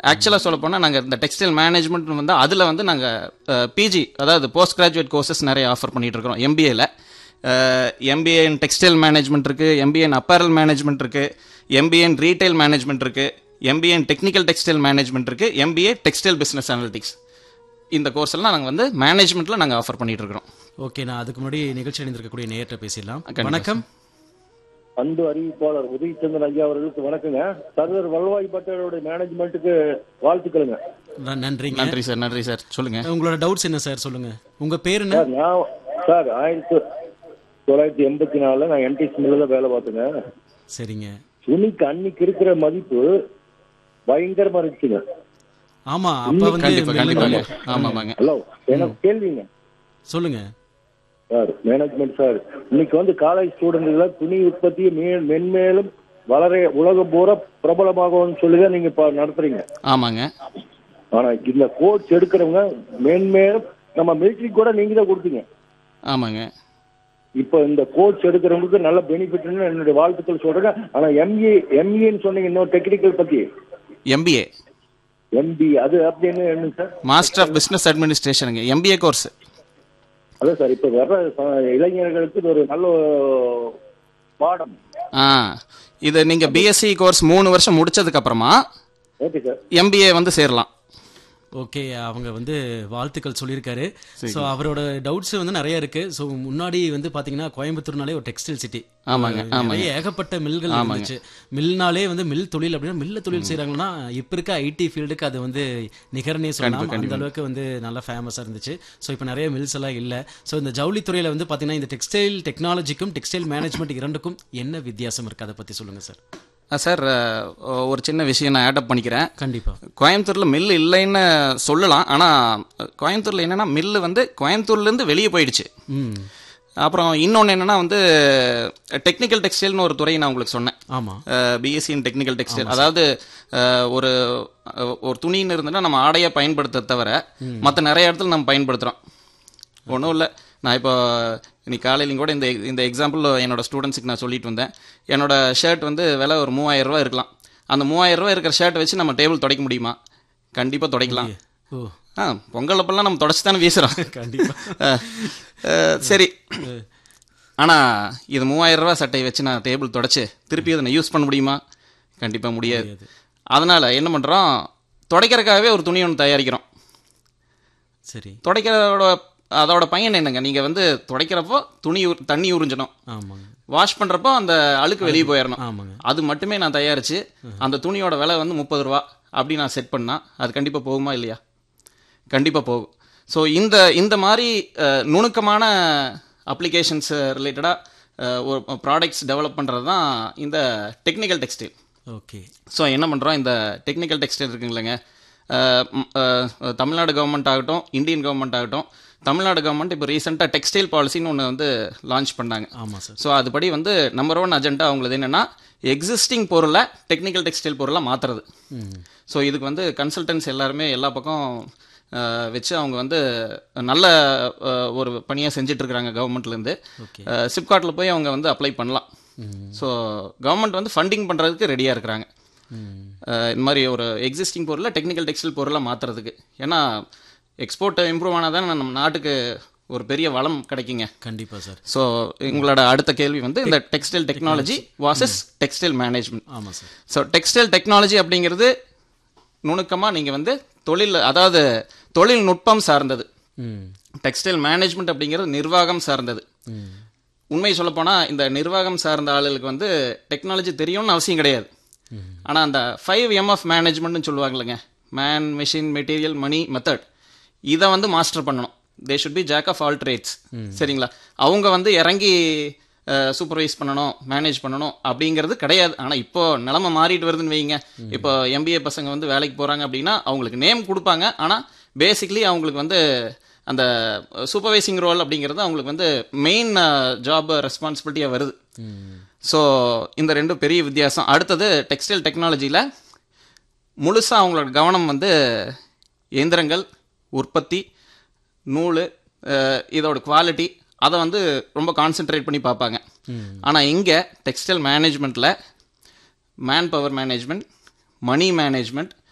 ஆக்சுவலாக சொல்ல போனால் நாங்கள் இந்த டெக்ஸ்டைல் மேனேஜ்மெண்ட் வந்து அதில் வந்து நாங்கள் பிஜி அதாவது போஸ்ட் கிராஜுவேட் கோர்சஸ் நிறைய ஆஃபர் பண்ணிட்டு இருக்கிறோம் எம்பிஏல எம்பிஏ இன் டெக்ஸ்டைல் மேனேஜ்மெண்ட் இருக்குது எம்பிஏ இன் அப்பேரல் மேனேஜ்மெண்ட் இருக்குது எம்பிஏ இன் ரீட்டைல் மேனேஜ்மெண்ட் இருக்குது MBA in technical textile management இருக்குது எம்பிஏ டெக்ஸ்டைல் பிஸ்னஸ் அனாலிட்டிக்ஸ் இந்த கோர்ஸ் எல்லாம் நாங்கள் வந்து மேனேஜ்மெண்ட்டில் நாங்கள் ஆஃபர் பண்ணிட்டு இருக்கிறோம் ஓகே நான் அதுக்கு முன்னாடி நிகழ்ச்சி அணிந்திருக்கக்கூடிய நேயர்கிட்ட பேசிடலாம் கண்டிப்பா வணக்கம் அன்பு அறிவிப்பாளர் உதயச்சந்திரன் ஐயா அவர்களுக்கு வணக்கங்க சர்வர் வல்வாய் பட்டேலோட மேனேஜ்மெண்ட்டுக்கு வாழ்த்துக்களுங்க ந- நன்றிங்க நன்றி சார் நன்றி சார் சொல்லுங்கள் உங்களோட டவுட்ஸ் என்ன சார் சொல்லுங்க உங்க பேர் என்ன சார் நான் சார் ஆயிரத்தி தொள்ளாயிரத்தி எண்பத்தி நாலுல நான் என்டிசி மில்ல தான் வேலை பார்த்தேங்க சரிங்க துணிக்கு அன்னைக்கு இருக்கிற மதிப்பு பயங்கரமா இருந்துச்சுங்க ஆமா அப்ப வந்து கண்டிப்பாக மெல்லுங்க. கண்டிப்பாங்க ஆமாமாங்க ஹலோ எனக்கு கேள்விங்க சொல்லுங்க சார் மேனேஜ்மெண்ட் சார் இன்னைக்கு வந்து காலேஜ் ஸ்டூடெண்ட்ல துணி உற்பத்தியை மே- மென்மேலும் வளர உலகம் பூரா பிரபலமாகும்னு சொல்லிதான் நீங்க இப்ப நடத்துறீங்க ஆமாங்க ஆனா இந்த கோர்ஸ் எடுக்கிறவங்க மேன்மேலும் நம்ம மிலிட்ரி கூட நீங்க தான் கொடுத்தீங்க ஆமாங்க இப்போ இந்த கோர்ஸ் எடுக்கிறவங்களுக்கு நல்ல பெனிஃபிட்னு என்னுடைய வாழ்த்துக்கள் சொல்றேன் ஆனா எம்ஏ எம்ஏன்னு சொன்னீங்க இன்னொரு டெக்னிக்கல் பத்தி எம்பிஏ எம்பி அது அப்படின்னு என்ன சார் மாஸ்டர் ஆஃப் பிஸ்னஸ் அட்மினிஸ்ட்ரேஷனுங்க எம்பிஏ கோர்ஸ் அதான் சார் இப்போ வர்ற ச- இளைஞர்களுக்கு இது ஒரு நல்ல பாடம் ஆ இது நீங்கள் பிஎஸ்சி கோர்ஸ் மூணு வருஷம் முடிச்சதுக்கு அப்புறமா ஓகே சார் எம்பிஏ வந்து சேரலாம் ஓகே அவங்க வந்து வாழ்த்துக்கள் சொல்லியிருக்காரு ஸோ அவரோட டவுட்ஸ் வந்து நிறைய இருக்கு ஸோ முன்னாடி வந்து பாத்தீங்கன்னா கோயம்புத்தூர்னாலே ஒரு டெக்ஸ்டைல் சிட்டி ஆமாங்க, நிறைய ஏகப்பட்ட மில்கள் இருந்துச்சு மில்னாலே வந்து மில் தொழில் அப்படின்னா மில்ல தொழில் செய்றாங்கன்னா இப்ப இருக்க ஐடி ஃபீல்டுக்கு அது வந்து நிகரனே சொல்லலாம் அந்த அளவுக்கு வந்து நல்லா ஃபேமஸா இருந்துச்சு ஸோ இப்போ நிறைய மில்ஸ் எல்லாம் இல்ல ஸோ இந்த ஜவுளித்துறையில வந்து பாத்தீங்கன்னா இந்த டெக்ஸ்டைல் டெக்னாலஜிக்கும் டெக்ஸ்டைல் மேனேஜ்மெண்ட் இரண்டுக்கும் என்ன வித்தியாசம் இருக்கு அதை பத்தி சொல்லுங்க சார் ஆ, சார் அ, ஒரு சின்ன விஷயம் நான் ஆட் அப் பண்ணிக்கிறேன் கண்டிப்பா கோயம்புத்தூரில் மில் இல்லைன்னு சொல்லலாம் ஆனால் கோயம்புத்தூரில் என்னென்னா மில்லு வந்து கோயம்புத்தூர்லேருந்து வெளியே போயிடுச்சு ம் அப்புறம் இன்னொன்று என்னென்னா வந்து டெக்னிக்கல் டெக்ஸ்டைல்னு ஒரு துறையை நான் உங்களுக்கு சொன்னேன் ஆமா பிஎஸ்சி இன் டெக்னிக்கல் டெக்ஸ்டைல் அதாவது அஹ், ஒரு அஹ், ஒரு துணின்னு இருந்துன்னா நம்ம ஆடையை பயன்படுத்த தவிர மற்ற நிறைய இடத்துல நம்ம பயன்படுத்துகிறோம் ஒன்றும் இல்லை நான் இப்போ இன்னைக்கு காலையிலையும் கூட இந்த இந்த எக்ஸாம்பிள் என்னோட ஸ்டூடெண்ட்ஸுக்கு நான் சொல்லிட்டு வந்தேன் என்னோட ஷர்ட் வந்து விலை ஒரு மூவாயிரம் ரூபாய் இருக்கலாம் அந்த மூவாயிரம் ரூபாய் இருக்கிற ஷர்ட் வச்சு நம்ம டேபிள் துடைக்க முடியுமா கண்டிப்பாக துடைக்கலாம் ஓ ஆ பொங்கல் அப்பெல்லாம் நம்ம தொடச்சி தானே வீசுகிறோம் கண்டிப்பா அஹ், அஹ், சரி ஆனால் இது மூவாயிரம் ரூபாய் சட்டையை வச்சு நான் டேபிள் தொடச்சி திருப்பி அதை நான் யூஸ் பண்ண முடியுமா கண்டிப்பாக முடியாது அதனால் என்ன பண்ணுறோம் துடைக்கிறதுக்காகவே ஒரு துணி ஒன்று தயாரிக்கிறோம் சரி துடைக்கிறதோட அதோட பயன் என்னங்க நீங்கள் வந்து துடைக்கிறப்போ துணி உ- தண்ணி உறிஞ்சணும் ஆமாங்க வாஷ் பண்ணுறப்போ அந்த அழுக்கு வெளியே போயிடணும் ஆமாங்க அது மட்டுமே நான் தயாரித்து அந்த துணியோட விலை வந்து முப்பது ரூபா அப்படி நான் செட் பண்ணால் அது கண்டிப்பாக போகுமா இல்லையா கண்டிப்பாக போகும் ஸோ இந்த இந்த மாதிரி அஹ், நுணுக்கமான அப்ளிகேஷன்ஸ் ரிலேட்டடாக ஒரு ப்ராடக்ட்ஸ் டெவலப் பண்ணுறது தான் இந்த டெக்னிக்கல் டெக்ஸ்டைல் ஓகே ஸோ என்ன பண்ணுறோம் இந்த டெக்னிக்கல் டெக்ஸ்டைல் இருக்குங்களேங்க அஹ், ம், அஹ், தமிழ்நாடு கவர்மெண்ட் ஆகட்டும் இந்தியன் கவர்மெண்ட் ஆகட்டும் தமிழ்நாடு கவர்மெண்ட் இப்போ ரீசெண்டாக டெக்ஸ்டைல் பாலிசின்னு ஒன்று வந்து லான்ச் பண்ணாங்க ஆமா சார் ஸோ அதுபடி வந்து நம்பர் ஒன் அஜெண்டா அவங்களது என்னென்னா எக்ஸிஸ்டிங் பொருளை டெக்னிக்கல் டெக்ஸ்டைல் பொருளை மாற்றுறது ம் ஸோ இதுக்கு வந்து கன்சல்டன்ஸ் எல்லாருமே எல்லா பக்கம் அஹ், வச்சு அவங்க வந்து நல்ல அஹ், ஒரு பணியாக செஞ்சிட்ருக்குறாங்க கவர்மெண்ட்லேருந்து ஓகே சிப்காட்டில் போய் அவங்க வந்து அப்ளை பண்ணலாம் ம் ஸோ கவர்மெண்ட் வந்து ஃபண்டிங் பண்ணுறதுக்கு ரெடியாக இருக்கிறாங்க ம் அஹ், இந்த மாதிரி ஒரு எக்ஸிஸ்டிங் பொருளை டெக்னிக்கல் டெக்ஸ்டைல் பொருளை மாற்றுறதுக்கு ஏன்னா எக்ஸ்போர்ட் இம்ப்ரூவ் ஆனால் தானே நம்ம நாட்டுக்கு ஒரு பெரிய வளம் கிடைக்குங்க கண்டிப்பா சார் ஸோ உங்களோட அடுத்த கேள்வி வந்து இந்த textile technology versus textile management ஆமா சார் ஸோ டெக்ஸ்டைல் டெக்னாலஜி அப்படிங்கிறது நுணுக்கமாக நீங்கள் வந்து தொழில் அதாவது தொழில்நுட்பம் சார்ந்தது ம் டெக்ஸ்டைல் மேனேஜ்மெண்ட் அப்படிங்கிறது நிர்வாகம் சார்ந்தது ம் உண்மை சொல்லப்போனால் இந்த நிர்வாகம் சார்ந்த ஆளுகளுக்கு வந்து டெக்னாலஜி தெரியும்னு அவசியம் கிடையாது ம். ஆனால் அந்த ஃபைவ் எம்எஃப் மேனேஜ்மெண்ட்னு சொல்லுவாங்கல்லங்க man machine material money method இதை வந்து மாஸ்டர் பண்ணணும் they should be jack of all trades சரிங்களா அவங்க வந்து இறங்கி சூப்பர்வைஸ் பண்ணணும் மேனேஜ் பண்ணணும் அப்படிங்கிறது கிடையாது ஆனால் இப்போ நிலமை மாறிட்டு வருதுன்னு வைங்க இப்போ எம்பிஏ பசங்க வந்து வேலைக்கு போகிறாங்க அப்படின்னா அவங்களுக்கு நேம் கொடுப்பாங்க ஆனால் பேசிக்லி அவங்களுக்கு வந்து அந்த சூப்பர்வைசிங் ரோல் அப்படிங்கிறது அவங்களுக்கு வந்து மெயின் ஜாப் ரெஸ்பான்சிபிலிட்டியாக வருது ம் ஸோ இந்த ரெண்டும் பெரிய வித்தியாசம் அடுத்தது டெக்ஸ்டைல் டெக்னாலஜியில் முழுசாக அவங்களோட கவனம் வந்து இயந்திரங்கள் உற்பத்தி நூல் அஹ், இதோட குவாலிட்டி அதை வந்து ரொம்ப கான்சென்ட்ரேட் பண்ணி பார்ப்பாங்க ம் ஆனால் இங்கே டெக்ஸ்டைல் மேனேஜ்மெண்ட்டில் man power management money management